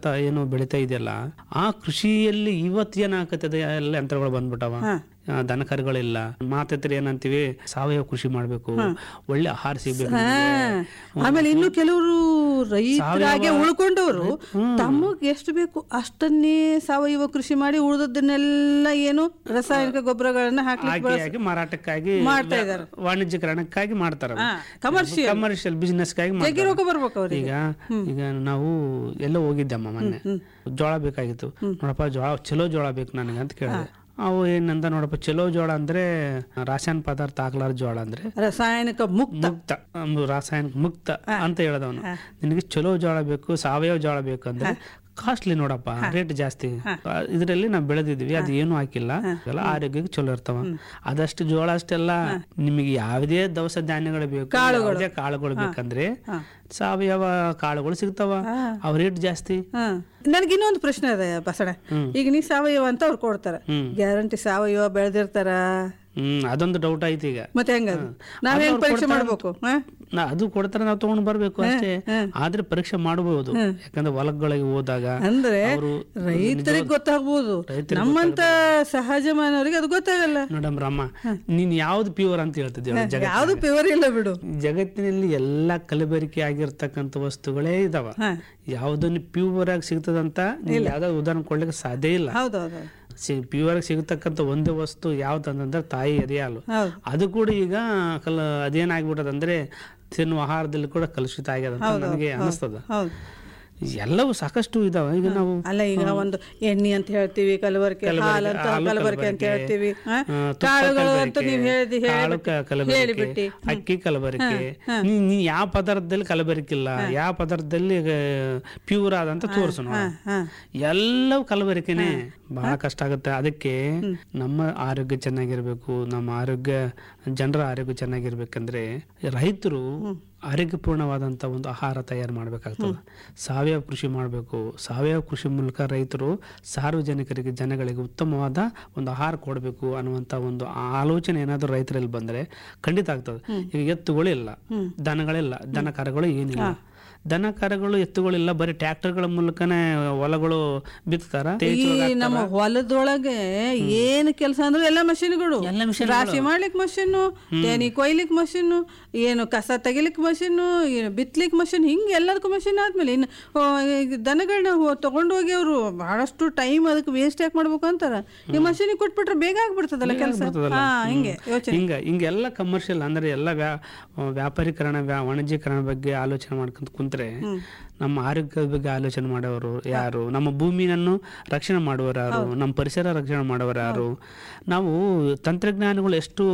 ತ- ಏನು ಬೆಳಿತಾ ಇದೆಯಲ್ಲ ಆ ಕೃಷಿಯಲ್ಲಿ ಇವತ್ತು ಏನಾಗತ್ತದೆ ಎಲ್ಲ ಯಂತ್ರಗಳು ಬಂದ್ಬಿಟ್ಟವ ಆ, ದನ ಕರುಗಳಿಲ್ಲ ಮಾತತ್ರ ಏನಂತೀವಿ ಸಾವಯವ ಕೃಷಿ ಮಾಡ್ಬೇಕು ಒಳ್ಳೆ ಆಹಾರ ಸಿಗ್ಬೇಕು ನಮ್ಗೆ. ಆಮೇಲೆ ಇನ್ನು ಕೆಲವರು ರೈತರಾಗೆ ಉಳ್ಕೊಂಡವರು ತಮಗ್ ಎಷ್ಟು ಬೇಕು ಅಷ್ಟನ್ನೇ ಸಾವಯವ ಕೃಷಿ ಮಾಡಿ ಉಳಿದದ್ದನ್ನೆಲ್ಲ ಏನು ರಾಸಾಯನಿಕ ಗೊಬ್ಬರಗಳನ್ನ ಹಾಕ್ಲಿಕ್ಕೆ ಹಾಕಿ ಹಾಕಿ ಮಾರಾಟಕ್ಕಾಗಿ ಮಾಡ್ತಾ ಇದಾರೆ. ವಾಣಿಜ್ಯಕರಣಕ್ಕಾಗಿ ಮಾಡ್ತಾರ ಕಮರ್ಷಿಯಲ್ ಕಮರ್ಷಿಯಲ್ ಬಿಸ್ನೆಸ್ಗಾಗಿ ಜಗ್ಗಿ ರೊಕ್ಕ ಬರ್ಬೇಕು ಅವ್ರಿಗೆ ಈಗ ಈಗ ನಾವು ಎಲ್ಲ ಹೋಗಿದ್ದಮ್ಮ ಮೊನ್ನೆ ಜೋಳ ಬೇಕಾಗಿತ್ತು ನೋಡಪ್ಪ ಜೋಳ ಚಲೋ ಜೋಳ ಬೇಕು ನನಗೆ ಅಂತ ಕೇಳಿದೆ ಅವು ಏನಂದ ನೋಡಪ್ಪ ಚಲೋ ಜೋಳ ಅಂದ್ರೆ ರಾಸಾಯನಿಕ ಪದಾರ್ಥ ಹಾಕ್ಲಾರ ಜೋಳ ಅಂದ್ರೆ ರಾಸಾಯನಿಕ ಮುಕ್ತ ಮುಕ್ತ ಒಂದು ರಾಸಾಯನಿಕ ಮುಕ್ತ ಅಂತ ಹೇಳದವನು ನಿನಗೆ ಚಲೋ ಜೋಳ ಬೇಕು ಸಾವಯವ ಜೋಳ ಬೇಕು ಅಂದ್ರೆ ಕಾಸ್ಟ್ಲಿ ನೋಡಪ್ಪ ರೇಟ್ ಜಾಸ್ತಿ ಇದರಲ್ಲಿ ನಾವು ಬೆಳೆದಿದ್ವಿ ಅದು ಏನು ಹಾಕಿಲ್ಲ ಎಲ್ಲ ಆರೋಗ್ಯಕ್ಕೆ ಚಲೋ ಇರ್ತಾವ ಅದಷ್ಟು ಜೋಳ ಅಷ್ಟೆಲ್ಲ ನಿಮಗೆ ಯಾವುದೇ ದವಸ ಧಾನ್ಯಗಳು ಬೇಕು ಯಾವುದೇ ಕಾಳುಗಳು ಬೇಕಂದ್ರೆ ಸಾವಯವ ಕಾಳುಗಳು ಸಿಗ್ತಾವ ಅವ್ ರೇಟ್ ಜಾಸ್ತಿ ಹಾ ನನಗೆ ಇನ್ನೊಂದು ಪ್ರಶ್ನೆ ಇದೆ ಬಸಣ ಈಗ ನೀ ಸಾವಯವ ಅಂತ ಅವ್ರು ಕೊಡ್ತಾರ ಗ್ಯಾರಂಟಿ ಸಾವಯವ ಬೆಳೆದಿರ್ತಾರ ಹ್ಮ್ ಅದೊಂದು ಡೌಟ್ ಐತಿ ಈಗ ಮತ್ತೆ ಹೆಂಗದು ನಾವೇನ್ ಪರೀಕ್ಷೆ ಮಾಡ್ಬೇಕು ಹಾ? ನಾ ಅದು ಕೊಡ್ತಾರೆ ನಾವು ತಗೊಂಡ್ ಬರ್ಬೇಕು ಅಷ್ಟೇ ಆದ್ರೆ ಪರೀಕ್ಷೆ ಮಾಡಬಹುದು ಯಾಕಂದ್ರೆ ಹೊಲಗಳಿಗೆ ಹೋದಾಗ ಅಂದ್ರೆ ಅವರು ರೈತರಿಗೆ ಗೊತ್ತಾಗ್ಬೋದು ನಮ್ಮಂತ ಸಹಜ ಮಾನವರಿಗೆ ಅದು ಗೊತ್ತಾಗಲ್ಲ ನೋಡಮ್ ರಾಮ ನೀನ್ ಯಾವ್ದು ಪ್ಯೂರ್ ಅಂತ ಹೇಳ್ತಿದ್ಯ ಜಗ ಯಾವ್ದು ಪ್ಯೂರ್ ಇಲ್ಲ ಬಿಡು ಜಗತ್ತಿನಲ್ಲಿ ಎಲ್ಲಾ ಕಲಬೆರಕೆ ಆಗಿರ್ತಕ್ಕಂಥ ವಸ್ತುಗಳೇ ಇದಾವ ಯಾವ್ದನ್ನು ಪ್ಯೂರ್ ಆಗಿ ಸಿಗ್ತದಂತ ನೀನ್ ಯಾವ್ದೋ ಉದಾಹರಣೆ ಕೊಡ್ಲಿಕ್ಕೆ ಸಾಧ್ಯ ಇಲ್ಲ ಹೌದೌದು ಪ್ಯೂರ್ ಆಗಿ ಸಿಗತಕ್ಕಂಥ ಒಂದೇ ವಸ್ತು ಯಾವ್ದಂದ್ರೆ ತಾಯಿ ಎದೆ ಹಾಲು ಹೌದು ಅದು ಕೂಡ ಈಗ ಕಲ ಅದೇನಾಗ್ಬಿಟ್ಟದಂದ್ರೆ ತಿನ್ನುವ ಆಹಾರದಲ್ಲಿ ಕೂಡ ಕಲುಷಿತ ಆಗ್ಯದ ಅಂತ ನನಗೆ ಅನಿಸ್ತದ ಹೌದು ಎಲ್ಲವೂ ಸಾಕಷ್ಟು ಇದಾವ ಈಗ ನಾವು ಅಲ್ಲ ಈಗ ಒಂದು ಎಣ್ಣೆ ಅಂತ ಹೇಳ್ತೀವಿ ಕಲಬರಕೆ ಹಾಲು ಅಂತ ಹಾಲು ಕಲಬರಕೆ ಅಂತ ಕಲಬೆರಕೆ, ಹೇಳ್ತೀವಿ ಹಾ? ಆ, ತುಪ್ಪ ಕಾಳುಗಳು ಅಂತ ಕಲಬೆರಕೆ, ನೀವು ಹೇಳ್ದಿ ಕಾಳು ಕ- ಕಲಬೆರಕೆ, ಹೇಳಿಬಿಟ್ಟಿ ಅಕ್ಕಿ ಕಲಬೆರಕೆ ನೀ ನೀ ಯಾವ ಪದಾರ್ಥದಲ್ಲಿ ಕಲಬೆರಕಿಲ್ಲ ಯಾವ ಪದಾರ್ಥದಲ್ಲಿ ಪ್ಯೂರ್ ಆದಂತ ತೋರಿಸು ನೋಡು. ಹಾ ಎಲ್ಲವೂ ಕಲಬೆರಕೆನೆ ಬಹಳ ಕಷ್ಟ ಆಗುತ್ತೆ ಅದಕ್ಕೆ ನಮ್ಮ ಆರೋಗ್ಯ ಚೆನ್ನಾಗಿರ್ಬೇಕು ನಮ್ಮ ಆರೋಗ್ಯ ಜನರ ಆರೋಗ್ಯ ಚೆನ್ನಾಗಿರ್ಬೇಕಂದ್ರೆ ರೈತರು ಆರೋಗ್ಯಪೂರ್ಣವಾದಂತ ಒಂದು ಆಹಾರ ತಯಾರು ಮಾಡ್ಬೇಕಾಗ್ತದೆ ಸಾವಯವ ಕೃಷಿ ಮಾಡಬೇಕು ಸಾವಯವ ಕೃಷಿ ಮೂಲಕ ರೈತರು ಸಾರ್ವಜನಿಕರಿಗೆ ಜನಗಳಿಗೆ ಉತ್ತಮವಾದ ಒಂದು ಆಹಾರ ಕೊಡಬೇಕು ಅನ್ನುವಂತ ಒಂದು ಆಲೋಚನೆ ಏನಾದರೂ ರೈತರಲ್ಲಿ ಬಂದ್ರೆ ಖಂಡಿತ ಆಗ್ತದೆ ಈಗ ಎತ್ತುಗಳಿಲ್ಲ ದನಗಳಿಲ್ಲ ದನ ಕರಗಳು ಏನಿಲ್ಲ ದನ ಕರಗಳು ಎತ್ತುಗಳಿಲ್ಲ ಬರೀ ಟ್ರ್ಯಾಕ್ಟರ್ಗಳ ಮೂಲಕನೇ ಹೊಲಗಳು ಬಿತ್ತಾರ ಈ ನಮ್ಮ ಹೊಲದೊಳಗೆ ಏನ್ ಕೆಲಸ ಅಂದ್ರೆ ಎಲ್ಲ ಮಷಿನ್ಗಳು ಎಲ್ಲ ರಾಶಿ ಮಾಡ್ಲಿಕ್ ಮಷೀನು ತೆನಿ ಕೊಯ್ಲಿಕ್ ಮಷೀನು ಏನು ಕಸ ತೆಗಿಲಿಕ್ ಮಷೀನು ಏನು ಬಿತ್ಲಿಕ್ ಮಷೀನ್ ಹಿಂಗ್ ಎಲ್ಲದಕ್ಕೂ ಮಷೀನ್ ಆದ್ಮೇಲೆ ಇನ್ನು ಆ, ಈಗ ದನಗಳನ್ನ ತಗೊಂಡು ಹೋಗಿ ಅವರು ಬಹಳಷ್ಟು ಟೈಮ್ ಅದಕ್ಕೆ ವೇಸ್ಟ್ ಯಾಕೆ ಮಾಡ್ಬೇಕು ಅಂತಾರ ಈ ಮಷೀನಿಗೆ ಕೊಟ್ಬಿಟ್ರೆ ಬೇಗ ಆಗ್ಬಿಡ್ತದಲ್ಲ ಕೆಲಸ ಹಾ ಹಿಂಗೆ ಯೋಚನೆ ಹಿಂಗ ಹಿಂಗೆಲ್ಲ ಕಮರ್ಷಿಯಲ್ ಅಂದ್ರೆ ಎಲ್ಲ ವ್ಯಾ ವ್ಯಾಪಾರೀಕರಣ ವ್ಯಾ ವಾಣಿಜ್ಯೀಕರಣ ಬಗ್ಗೆ ಆಲೋಚನೆ ಮಾಡ್ಕೊಂತ ಕುಂತ್ರೆ ನಮ್ಮ ಆರೋಗ್ಯದ ಬಗ್ಗೆ ಆಲೋಚನೆ ಮಾಡೋರು ಯಾರು ನಮ್ಮ ಭೂಮಿನನ್ನು ರಕ್ಷಣೆ ಮಾಡುವವರು ಯಾರು ನಮ್ಮ ಪರಿಸರ ರಕ್ಷಣೆ ಮಾಡುವವರು ಯಾರು ನಾವು ತಂತ್ರಜ್ಞಾನಗಳು ಎಷ್ಟು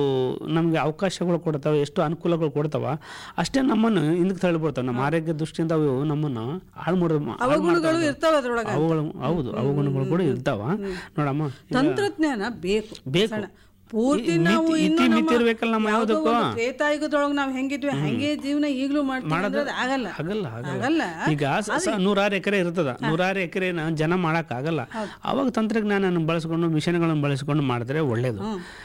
ನಮಗೆ ಅವಕಾಶಗಳು ಕೊಡ್ತಾವೆ ಎಷ್ಟು ಅನುಕೂಲಗಳು ಕೊಡ್ತಾವ ಅಷ್ಟೇ ನಮ್ಮನ್ನು ಹಿಂದಕ್ಕೆ ತಳ್ಳಿಬಿಡ್ತಾವೆ ನಮ್ಮ ಆರೋಗ್ಯ ದೃಷ್ಟಿಯಿಂದ ಅವು ನಮ್ಮನ್ನು ಹಾಳು ಮಾಡೋ ಅವಗುಣಗಳು ಇರ್ತಾವ ಅದ್ರೊಳಗ ಅವುಗಳು ಹೌದು ಅವಗುಣಗಳು ಕೂಡ ಇರ್ತಾವ ನೋಡಮ್ಮ ಈಗ ತಂತ್ರಜ್ಞಾನ ಬೇಕು ಬೇಕು ಪೂರ್ತಿ ಈ ನಾವು ಮಿತಿ- ಇನ್ನು ಇತಿ ನಮ್ಮ ಮಿತಿ ಇರ್ಬೇಕಲ್ಲ ನಮ್ಮ ಯಾವುದೋ ಯಾವುದಕ್ಕೂ ಒಂದು ತ್ರೇತಾಯುಗದೊಳಗೆ ನಾವು ಹೆಂಗಿದ್ವಿ ಹಂಗೆ ಜೀವನ ಈಗಲೂ ಮಾಡ್ತೀವಿ ಅಂದ್ರೆ ಅದು ಆಗಲ್ಲ ಆಗಲ್ಲ ಆಗಲ್ಲ ಆಗಲ್ಲ ಈಗ ಸ- ಸ- ನೂರಾರು ಎಕರೆ ಇರ್ತದ ನೂರಾರು ಎಕರೆನ ಜನ ಮಾಡಕ್ ಆಗಲ್ಲ ಅವಾಗ ತಂತ್ರಜ್ಞಾನ ಬಳಸ್ಕೊಂಡು ಮಿಷನ್ಗಳನ್ನು ಬಳಸ್ಕೊಂಡು ಮಾಡಿದ್ರೆ ಒಳ್ಳೇದು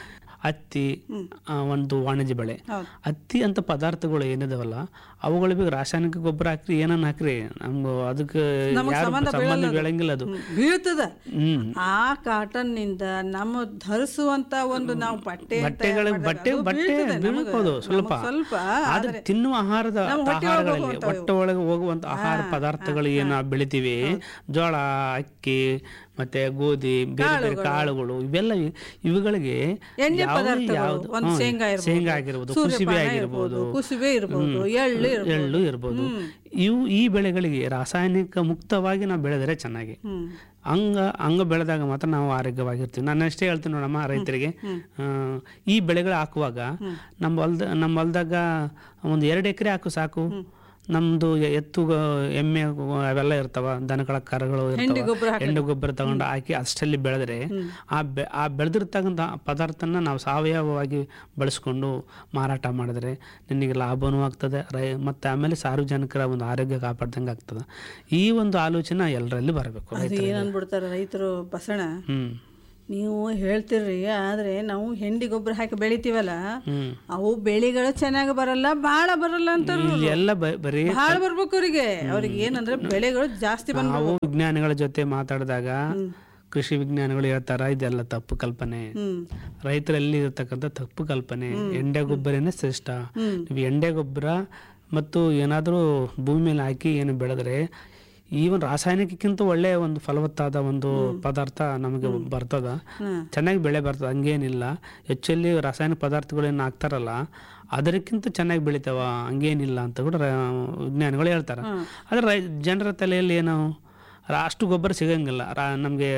ಹತ್ತಿ ಆ, ಒಂದು ವಾಣಿಜ್ಯ ಬೆಳೆ ಹತ್ತಿ ಅಂತ ಪದಾರ್ಥಗಳು ಏನಿದಾವಲ್ಲ ಅವುಗಳ ಬಗ್ಗೆ ರಾಸಾಯನಿಕ ಗೊಬ್ಬರ ಹಾಕ್ರಿ ಏನನ್ನ ಹಾಕ್ರಿ ನಮ್ಗೆ ಅದಕ್ಕೆ ಯಾರು ಸಂಬಂಧ ಬೆಳಂಗಿಲ್ಲ ಅದು ಬೀಳ್ತದ ಹ್ಮ್ ಆ ಕಾಟನ್ ನಿಂದ ನಮ್ಮ ಧರಿಸುವಂತ ಒಂದು ನಾವು ಬಟ್ಟೆ ಅಂತ ಬಟ್ಟೆಗಳಿಗೆ ಮಾಡಿದಾಗ ಬಟ್ಟೆ ಅದು ಬಟ್ಟೆ ಬೀಳ್ತದೆ ನಮಗೆ. ಬೀಳ್ಬೋದು ಸ್ವಲ್ಪ ನಮಗೆ ಸ್ವಲ್ಪ ಆದ್ರೆ ತಿನ್ನುವ ಆಹಾರದ ಆಹಾರಗಳಲ್ಲಿ ಹೊಟ್ಟೆ ಒಳಗೆ ಹೋಗುವಂತ ಆಹಾರ ಪದಾರ್ಥಗಳು ಏನ ಬೆಳಿತೀವಿ ಜೋಳ ಅಕ್ಕಿ ಮತ್ತೆ ಗೋಧಿ ಬೇರೆ ಬೇರೆ ಕಾಳುಗಳು ಇವೆಲ್ಲ ಇ- ಇವುಗಳಿಗೆ ಎಣ್ಣೆ ಯಾವ್ದು ಪದಾರ್ಥಗಳು ಯಾವ್ದು ಒಂದು ಹ್ಮ್, ಶೇಂಗಾ ಇರ್ಬೋದು ಶೇಂಗಾ ಆಗಿರ್ಬೋದು ಕುಸಿಬೆ ಸೂರ್ಯಪಾನ ಆಗಿರ್ಬೋದು ಇರ್ಬೋದು, ಕುಸುಬೆ ಇರ್ಬೋದು ಎಳ್ಳು ಇರ್ಬೋದು ಎಳ್ಳು ಇರ್ಬೋದು ಇವು ಈ ಬೆಳೆಗಳಿಗೆ ರಾಸಾಯನಿಕ ಮುಕ್ತವಾಗಿ ನಾವು ಬೆಳೆದರೆ ಚೆನ್ನಾಗಿ ಹ್ಮ್ ಹಂಗ ಹಂಗ ಬೆಳೆದಾಗ ಮಾತ್ರ ನಾವು ಆರೋಗ್ಯವಾಗಿರ್ತೀವಿ ನಾನು ಅಷ್ಟೇ ಹೇಳ್ತೀನಿ ನೋಡಮ್ಮ ರೈತರಿಗೆ ಆ, ಈ ಬೆಳೆಗಳು ಹಾಕುವಾಗ ನಮ್ಮ ಹೊಲ್ದ ನಮ್ಮ ಹೊಲ್ದಾಗ ಒಂದು ಎರಡು ಎಕರೆ ಹಾಕು ಸಾಕು ನಮ್ದು ಎ- ಎತ್ತು ಗ- ಎಮ್ಮೆ ಗ- ಅವೆಲ್ಲ ಇರ್ತಾವ ದನಗಳ ಕರಗಳು ಇರ್ತಾವ ಗೊಬ್ಬರ ಎಂಡು ಗೊಬ್ಬರ ತಗೊಂಡು ಹಾಕಿ ಅಷ್ಟಲ್ಲಿ ಬೆಳೆದ್ರೆ ಆ ಬೆ ಆ ಬೆಳೆದಿರ್ತಕ್ಕಂಥ ಪದಾರ್ಥನ ನಾವು ಸಾವಯವವಾಗಿ ಬಳಸ್ಕೊಂಡು ಮಾರಾಟ ಮಾಡಿದ್ರೆ ನಿನಗೆ ಲಾಭನೂ ಆಗ್ತದೆ ರೈ ಮತ್ತು ಆಮೇಲೆ ಸಾರ್ವಜನಿಕರ ಒಂದು ಆರೋಗ್ಯ ಕಾಪಾಡ್ದಂಗೆ ಆಗ್ತದೆ ಈ ಒಂದು ಆಲೋಚನೆ ಎಲ್ಲರಲ್ಲಿ ಬರಬೇಕು ಅದು ಏನ್ ಅನ್ಬಿಡ್ತಾರ ರೈತರು ಬಸಣ ಹ್ಮ್ ನೀವು ಹೇಳ್ತಿರ್ರಿ ಆದ್ರೆ ನಾವು ಹೆಂಡಿ ಗೊಬ್ಬರ ಹಾಕಿ ಬೆಳಿತೀವಲ್ಲ ಹ್ಮ್ ಅವು ಬೆಳೆಗಳು ಚೆನ್ನಾಗಿ ಬರಲ್ಲ ಭಾಳ ಬರಲ್ಲ ಅಂತ ಇಲ್ಲಿ ಎಲ್ಲ ಬ- ಬರೀ ಭಾಳ ಬರ್ಬೇಕು ಅವ್ರಿಗೆ ಅವ್ರಿಗೆ ಏನಂದ್ರೆ ಬೆಳೆಗಳು ಜಾಸ್ತಿ ಬಂದ್ ನಾವು ವಿಜ್ಞಾನಿಗಳ ಜೊತೆ ಮಾತಾಡಿದಾಗ ಕೃಷಿ ವಿಜ್ಞಾನಿಗಳು ಹೇಳ್ತಾರ ಇದೆಲ್ಲ ತಪ್ಪು ಕಲ್ಪನೆ ಹ್ಮ್ ರೈತರಲ್ಲಿ ಇರತಕ್ಕಂಥ ತಪ್ಪು ಕಲ್ಪನೆ ಎಂಡೆ ಗೊಬ್ಬರನೇ ಶ್ರೇಷ್ಠ ನೀವು ಎಂಡೆ ಗೊಬ್ಬರ ಮತ್ತು ಏನಾದರೂ ಭೂಮಿ ಮೇಲೆ ಹಾಕಿ ಏನು ಬೆಳೆದ್ರೆ ಈವನ್ ರಾಸಾಯನಿಕಕ್ಕಿಂತ ಒಳ್ಳೆಯ ಒಂದು ಫಲವತ್ತಾದ ಒಂದು ಪದಾರ್ಥ ನಮಗೆ ಬರ್ತದ ಚೆನ್ನಾಗಿ ಬೆಳೆ ಬರ್ತದೆ ಹಂಗೇನಿಲ್ಲ ಹೆಚ್ಚಲ್ಲಿ ರಾಸಾಯನಿಕ ಪದಾರ್ಥಗಳೇನು ಹಾಕ್ತಾರಲ್ಲ ಅದಕ್ಕಿಂತ ಚೆನ್ನಾಗಿ ಬೆಳಿತಾವ ಹಂಗೇನಿಲ್ಲ ಅಂತ ಕೂಡ ರ- ವಿಜ್ಞಾನಿಗಳು ಹೇಳ್ತಾರೆ ಆದರೆ ರೈ ಜನರ ತಲೆಯಲ್ಲಿ ಏನು ರಾ- ಅಷ್ಟು ಗೊಬ್ಬರ ಸಿಗಂಗಿಲ್ಲ ರಾ ನಮಗೆ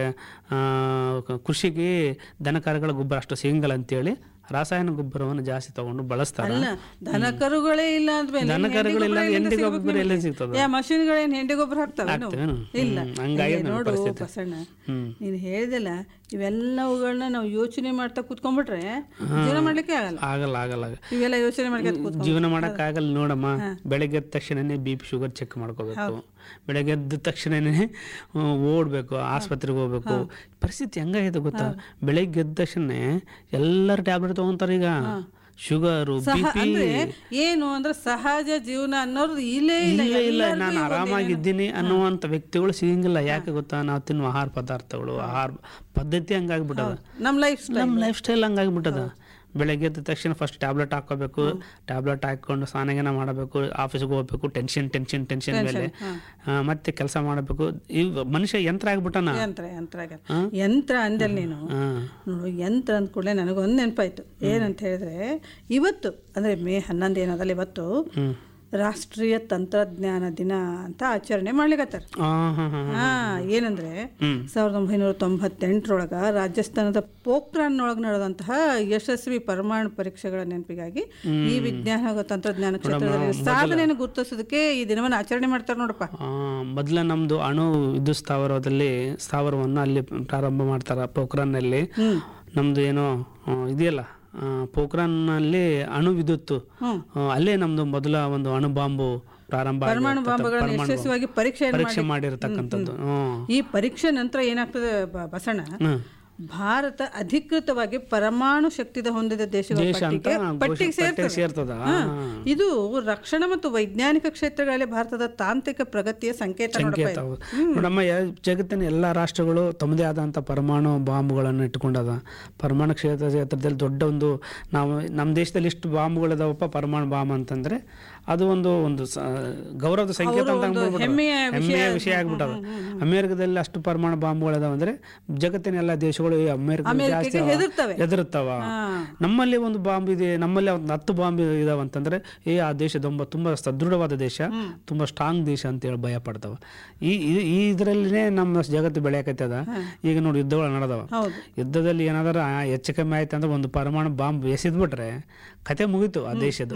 ಕೃಷಿಗೆ ದನಕರುಗಳ ಗೊಬ್ಬರ ಅಷ್ಟು ಸಿಗಂಗಿಲ್ಲ ಅಂತೇಳಿ ರಾಸಾಯನಿಕ ಗೊಬ್ಬರವನ್ನು ಜಾಸ್ತಿ ತಗೊಂಡು ಬಳಸ್ತಾರೆ ಅಲ್ಲ ದನ ಕರುಗಳೇ ಇಲ್ಲ ಅಂದ್ಮೇಲೆ ದನ ಕರುಗಳಿಲ್ಲ ಎಂಡಿ ಗೊಬ್ಬರ ಎಲ್ಲಿ ಸಿಗ್ತದ ಯಾ ಮಷಿನ್ಗಳೇನ್ ಹೆಂಡಿ ಗೊಬ್ಬರ ಹಾಕ್ತಾವೆ ಹಾಕ್ತೇವೇನು? ಇಲ್ಲ ಹ್ಮ್, ಹಂಗಾಗಿ ಏ, ನಮ್ಮ ನೋಡು ಪರಿಸ್ಥಿತಿ. ಬಸಣ್ಣ ಹ್ಮ್. ನೀನು ಹೇಳಿದಲ್ಲ ಇವೆಲ್ಲವುಗಳನ್ನ ನಾವು ಯೋಚನೆ ಮಾಡ್ತಾ ಕೂತ್ಕೊಂಡ್ಬಿಟ್ರೆ ಜೀವನ ಮಾಡ್ಲಿಕ್ಕೆ ಆಗಲ್ಲ ಆಗಲ್ಲ ಆಗಲ್ಲ ಇವೆಲ್ಲ ಯೋಚನೆ ಮಾಡ್ಕೊಂಡು ಕೂತ್ಕೊಂಡ್ ಜೀವನ ಮಾಡಕ್ ಆಗಲ್ಲ ನೋಡಮ್ಮ ಬೆಳಗ್ಗೆ ಎದ್ದ ತಕ್ಷಣನೇ ಬಿ ಪಿ ಶುಗರ್ ಚೆಕ್ ಮಾಡ್ಕೋಬೇಕು ಬೆಳಗ್ಗೆ ಎದ್ದ ತಕ್ಷಣನೇ ಆ, ಓಡ್ಬೇಕು ಆಸ್ಪತ್ರೆಗೆ ಹೋಗ್ಬೇಕು ಪರಿಸ್ಥಿತಿ ಹೆಂಗಾಗಿದೆ ಗೊತ್ತಾ ಬೆಳಗ್ಗೆ ಎದ್ದ ತಕ್ಷಣ ಎಲ್ಲರೂ ಟ್ಯಾಬ್ಲೆಟ್ ತಗೊಂತಾರೆ ಈಗ ಶುಗರು ಬಿ ಸಹ ಪಿ ಅಂದ್ರೆ ಏನು ಅಂದ್ರೆ ಸಹಜ ಜೀವನ ಅನ್ನೋದು ಇಲ್ಲೇ ಇಲ್ಲ ಇಲ್ಲ ಇಲ್ಲ ಎಲ್ಲರಿಗೂ ನಾನು ಇವಾಗ ಆರಾಮಾಗಿದ್ದೀನಿ ಅನ್ನುವಂಥ ವ್ಯಕ್ತಿಗಳು ಸಿಗಂಗಿಲ್ಲ ಯಾಕೆ ಗೊತ್ತಾ ನಾವು ತಿನ್ನುವ ಆಹಾರ ಪದಾರ್ಥಗಳು ಆಹಾರ ಪದ್ಧತಿ ಹಂಗಾಗ್ಬಿಟ್ಟದ ನಮ್ ಲೈಫ್ ಸ್ಟೈಲ್ ನಮ್ಮ ಲೈಫ್ ಸ್ಟೈಲ್ ಹಂಗಾಗ್ಬಿಟ್ಟದ ಬೆಳಗ್ಗೆ ಎದ್ದ ತಕ್ಷಣ ಫಸ್ಟ್ ಟ್ಯಾಬ್ಲೆಟ್ ಹಾಕೋಬೇಕು ಟ್ಯಾಬ್ಲೆಟ್ ಹಾಕೊಂಡು ಸ್ನಾನಗೇನ ಮಾಡಬೇಕು ಆಫೀಸ್ಗೆ ಹೋಗ್ಬೇಕು ಟೆನ್ಷನ್ ಟೆನ್ಷನ್ ಟೆನ್ಷನ್ ಮೇಲೆ ಆ, ಮತ್ತೆ ಕೆಲಸ ಮಾಡಬೇಕು ಈ ಮನುಷ್ಯ ಯಂತ್ರ ಆಗ್ಬಿಟ್ಟನ ಯಂತ್ರ ಯಂತ್ರ ಆಗ್ಯಾದ. ಯಂತ್ರ ಅಂದಲ್ ನೀನು ನೋಡು ಯಂತ್ರ ಅಂದ ಕೂಡಲೇ ನನಗೊಂದು ನೆನಪಾಯ್ತು ಏನಂತ ಹೇಳಿದ್ರೆ ಇವತ್ತು ಅಂದ್ರೆ ಮೇ ಹನ್ನೊಂದು ಏನದಲ್ಲ ಇವತ್ತು ಹ್ಮ್ ರಾಷ್ಟ್ರೀಯ ತಂತ್ರಜ್ಞಾನ ದಿನ ಅಂತ ಆಚರಣೆ ಮಾಡ್ಲಿಕತ್ತಾರ ಹಾಂ ಹಾಂ ಹಾಂ ಹಾ ಏನಂದ್ರೆ ಹ್ಮ್. ಸಾವಿರದ ಒಂಬೈನೂರ ತೊಂಬತ್ತೆಂಟರೊಳಗ ರಾಜಸ್ಥಾನದ ಪೋಖ್ರಾನ್ನೊಳಗೆ ನಡೆದಂತಹ ಯಶಸ್ವಿ ಪರಮಾಣು ಪರೀಕ್ಷೆಗಳ ನೆನಪಿಗಾಗಿ ಈ ವಿಜ್ಞಾನ ಹಾಗೂ ತಂತ್ರಜ್ಞಾನ ಕ್ಷೇತ್ರದಲ್ಲಿ ಸಾಧನೆಯನ್ನು ಗುರುತಿಸೋದಕ್ಕೆ ಈ ದಿನವನ್ನು ಆಚರಣೆ ಮಾಡ್ತಾರೆ ನೋಡಪ್ಪ ಮೊದಲ ನಮ್ದು ಅಣು ವಿದ್ಯುತ್ ಸ್ಥಾವರದಲ್ಲಿ ಸ್ಥಾವರವನ್ನು ಅಲ್ಲಿ ಪ್ರಾರಂಭ ಮಾಡ್ತಾರ ಪೋಖ್ರಾನ್ನಲ್ಲಿ ನಮ್ದು ಏನೋ ಆ, ಇದೆಯಲ್ಲ ಆ, ಪೋಖ್ರಾನ್ನಲ್ಲಿ ಅಣು ವಿದ್ಯುತ್ ಆ, ಅಲ್ಲೇ ನಮ್ದು ಮೊದಲ ಒಂದು ಅಣು ಬಾಂಬು ಪ್ರಾರಂಭ ಪರಮಾಣು ಆಗಿರ್ತಕ್ಕಂಥ ಬಾಂಬುಗಳನ್ನು ಪರಮಾಣು ಯಶಸ್ವಿಯಾಗಿ ಪರೀಕ್ಷೆಯನ್ನು ಪರೀಕ್ಷೆ ಮಾಡಿರತಕ್ಕಂಥದ್ದು ಹ್ಮ್ ಈ ಪರೀಕ್ಷೆ ನಂತರ ಏನಾಗ್ತದೆ ಬ- ಬಸಣ್ಣ ಹ್ಮ್. ಭಾರತ ಅಧಿಕೃತವಾಗಿ ಪರಮಾಣು ಶಕ್ತಿದ ಹೊಂದಿದ ದೇಶಗಳ ದೇಶ ಅಂತ ಪಟ್ಟಿಗೆ ಪಟ್ಟಿಗೆ ಪಟ್ಟಿಗೆ ಸೇರ್ತದೆ ಸೇರ್ತದ ಹಾ. ಇದು ರಕ್ಷಣಾ ಮತ್ತು ವೈಜ್ಞಾನಿಕ ಕ್ಷೇತ್ರಗಳಲ್ಲಿ ಭಾರತದ ತಾಂತ್ರಿಕ ಪ್ರಗತಿಯ ಸಂಕೇತ ನೋಡಪ್ಪ ಸಂಕೇತ ಹೌದು. ನೋಡಮ್ಮ ಯ- ಜಗತ್ತಿನ ಎಲ್ಲ ರಾಷ್ಟ್ರಗಳು ತಮ್ಮದೇ ಆದಂಥ ಪರಮಾಣು ಬಾಂಬುಗಳನ್ನು ಇಟ್ಕೊಂಡದ ಪರಮಾಣು ಕ್ಷೇತ್ರ ಕ್ಷೇತ್ರದಲ್ಲಿ ದೊಡ್ಡ ಒಂದು ನಾವು ನಮ್ಮ ದೇಶದಲ್ಲಿ ಇಷ್ಟು ಬಾಂಬುಗಳಿದಾವಪ್ಪ ಪರಮಾಣು ಬಾಂಬ್ ಅಂತಂದ್ರೆ ಅದು ಒಂದು ಒಂದು ಸ- ಗೌರವದ ಸಂಕೇತ ಅಂತ ಅಂದ್ಬಿಡ್ಬಿಡೋದು. ಹೆಮ್ಮೆಯ ಹೆಮ್ಮೆಯ ವಿಷಯ ಆಗ್ಬಿಟ್ಟದ ಅಮೆರಿಕದಲ್ಲಿ ಅಷ್ಟು ಪರಮಾಣು ಬಾಂಬುಗಳಿದಾವ ಅಂದ್ರೆ ಜಗತ್ತಿನ ಎಲ್ಲ ದೇಶಗಳು ಈ ಅಮೆರಿಕ ಜಾಸ್ತಿ ಅವ- ಹೆದರ್ತವೆ. ಹೆದರುತ್ತವ ನಮ್ಮಲ್ಲಿ ಒಂದು ಬಾಂಬ್ ಇದೆ ನಮ್ಮಲ್ಲಿ ಒಂದು ಹತ್ತು ಬಾಂಬ್ ಇದಾವ ಅಂತಂದ್ರೆ ಏ ಆ ದೇಶ ತುಂಬ ತುಂಬಾ ಸದೃಢವಾದ ದೇಶ ತುಂಬಾ ಸ್ಟ್ರಾಂಗ್ ದೇಶ ಅಂತ ಹೇಳಿ ಭಯ ಪಡ್ತಾವ ಈ ಈ- ಈ ಇದರಲ್ಲಿನೇ ನಮ್ಮ ಜಗತ್ತು ಬೆಳೆಯಕತ್ತದ ಈಗ ನೋಡಿ ಯುದ್ಧಗಳು ನಡೆದವ ಹೌದು ಯುದ್ಧದಲ್ಲಿ ಏನಾದ್ರ ಹೆಚ್ಚು ಕಮ್ಮಿ ಆಯ್ತು ಅಂದ್ರೆ ಒಂದು ಪರಮಾಣು ಬಾಂಬ್ ಎಸೆದ್ಬಿಟ್ರೆ ಕತೆ ಮುಗೀತು ಆ ದೇಶದ್ದು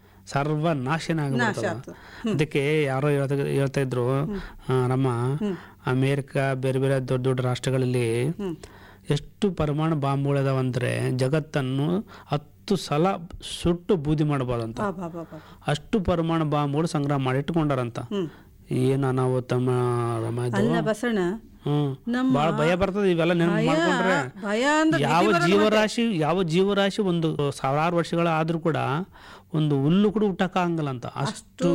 ಸರ್ವನಾಶನ ಆಗ್ಬಿಡ್ತದ ಅದಕ್ಕೆ ಯಾರೋ ಹೇಳ್ತಾ ಹೇಳ್ತಾ ಇದ್ರು ಆ, ನಮ್ಮ ಅಮೇರಿಕ ಬೇರೆ ಬೇರೆ ದೊಡ್ಡ ದೊಡ್ಡ ರಾಷ್ಟ್ರಗಳಲ್ಲಿ ಎಷ್ಟು ಪರಮಾಣು ಬಾಂಬ್ಗಳಿದಾವ ಅಂದ್ರೆ ಜಗತ್ತನ್ನು ಹತ್ತು ಸಲ ಸುಟ್ಟು ಬೂದಿ ಮಾಡಬಾರ್ದಂತ ಬಾ ಬಾ ಬಾ ಬಾ ಅಷ್ಟು ಪರಮಾಣು ಬಾಂಬ್ಗಳು ಸಂಗ್ರಹ ಮಾಡಿ ಇಟ್ಕೊಂಡಾರಂತ ಏನು ಅನಾಹುತಮ್ಮ ರಮ ಇದು ಅಲ್ಲ ಬಸಣ್ಣ ಹ್ಮ್ ನಮ್ಮ ಬಹಳ ಭಯ ಬರ್ತದೆ ಇವೆಲ್ಲ ನೆನಪು ಮಾಡ್ಕೊಂಡ್ರೆ ಭಯ ಅಂದ್ರೆ ಯಾವ ಜೀವರಾಶಿ ಯಾವ ಜೀವರಾಶಿ ಒಂದು ಸಾವಿರಾರು ವರ್ಷಗಳ ಆದ್ರೂ ಕೂಡ ಒಂದು ಹುಲ್ಲು ಕೂಡ ಹುಟ್ಟಕ್ಕ ಆಗಲ್ಲ ಅಂತ ಅಷ್ಟು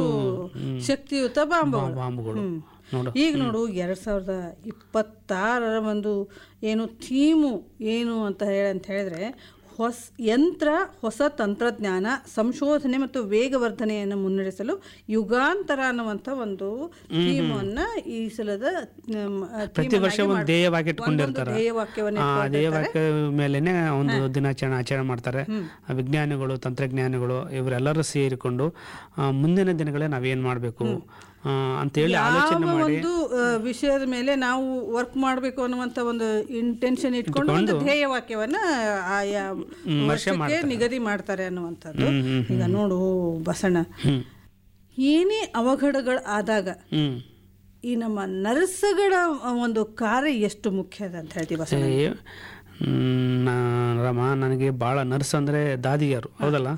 ಶಕ್ತಿಯುತ ಬಾಂಬುಗಳು ಬಾಂಬುಗಳು ನೋಡು ಈಗ ನೋಡು ಎರಡ್ ಸಾವಿರದ ಇಪ್ಪತ್ತಾರರ ಒಂದು ಏನು ಥೀಮು ಏನು ಅಂತ ಹೇಳಿ ಅಂತ ಹೇಳಿದ್ರೆ ಹೊಸ ಯಂತ್ರ ಹೊಸ ತಂತ್ರಜ್ಞಾನ ಸಂಶೋಧನೆ ಮತ್ತು ವೇಗವರ್ಧನೆಯನ್ನು ಮುನ್ನಡೆಸಲು ಯುಗಾಂತರ ಅನ್ನುವಂಥ ಒಂದು ಥೀಮನ್ನು ಈ ಸಲದ ಮ್, ಆ, ಪ್ರತಿ theme ವರ್ಷ ಅನ್ನಾಗಿ ಒಂದು ಧ್ಯೇಯವಾಕ್ಯ ಇಟ್ಕೊಂಡಿರ್ತಾರೆ ಧ್ಯೇಯವಾಕ್ಯವನ್ನು ಆ ಧ್ಯೇಯವಾಕ್ಯ ಮೇಲೆನೆ ಒಂದು ದಿನಾಚರಣೆ ಆಚರಣೆ ಮಾಡ್ತಾರೆ ಆ ವಿಜ್ಞಾನಿಗಳು ತಂತ್ರಜ್ಞಾನಿಗಳು ಇವರೆಲ್ಲರೂ ಸೇರಿಕೊಂಡು ಆ, ಮುಂದಿನ ದಿನಗಳೇ ನಾವೇನ್ ಮಾಡಬೇಕು ಅಂತೇಳಿ ಆಲೋಚನೆ ಯಾವ ಮಾಡಿ ಒಂದು ಆ, ವಿಷಯದ ಮೇಲೆ ನಾವು ವರ್ಕ್ ಮಾಡಬೇಕು ಅನ್ನುವಂತ ಒಂದು ಇಂಟೆನ್ಷನ್ ಇಟ್ಕೊಂಡು ಒಂದು ಧ್ಯೇಯವಾಕ್ಯವನ್ನ ಆಯಾ ವರ್ಷಕ್ಕೆ ನಿಗದಿ ಮಾಡ್ತಾರೆ ಅನ್ನುವಂಥದ್ದು ಈಗ ನೋಡು ಬಸಣ್ಣ ಹ್ಮ್ ಏನೇ ಅವಘಡಗಳು ಆದಾಗ ಹ್ಮ್ ಈ ನಮ್ಮ ನರ್ಸ್ಗಳ ಒಂದು ಕಾರ್ಯ ಎಷ್ಟು ಮುಖ್ಯ ಅದ ಅಂತ ಹೇಳ್ತೀವಿ ಬಸಣ್ಣ ಏ, ಮ್, ನಾ- ರಮ ನನಗೆ ಭಾಳ ನರ್ಸ್ ಅಂದರೆ ದಾದಿಯರು ಹೌದಲ್ಲ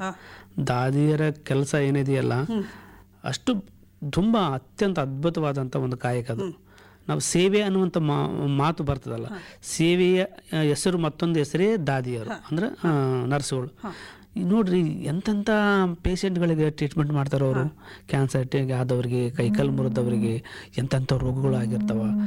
ದಾದಿಯರ ಕೆಲಸ ಏನಿದೆಯಲ್ಲ ಅಷ್ಟು ತುಂಬ ಅತ್ಯಂತ ಅದ್ಭುತವಾದಂಥ ಒಂದು ಕಾಯಕ ಅದು ನಾವು ಸೇವೆ ಅನ್ನುವಂಥ ಮಾ- ಮಾತು ಬರ್ತದಲ್ಲ ಸೇವೆಯ ಆ, ಹೆಸರು ಮತ್ತೊಂದು ಹೆಸರೇ ದಾದಿಯರು ಅಂದ್ರೆ ಆ, ನರ್ಸ್ಗಳು ಈ ನೋಡ್ರಿ ಎಂತೆಂಥ ಪೇಷಂಟ್ಗಳಿಗೆ ಟ್ರೀಟ್ಮೆಂಟ್ ಮಾಡ್ತಾರೆ ಅವರು ಕ್ಯಾನ್ಸರ್ ಆದವ್ರಿಗೆ ಕೈಕಾಲು ಮುರಿದವರಿಗೆ ಎಂತೆಂಥ ರೋಗಗಳು ಆಗಿರ್ತಾವ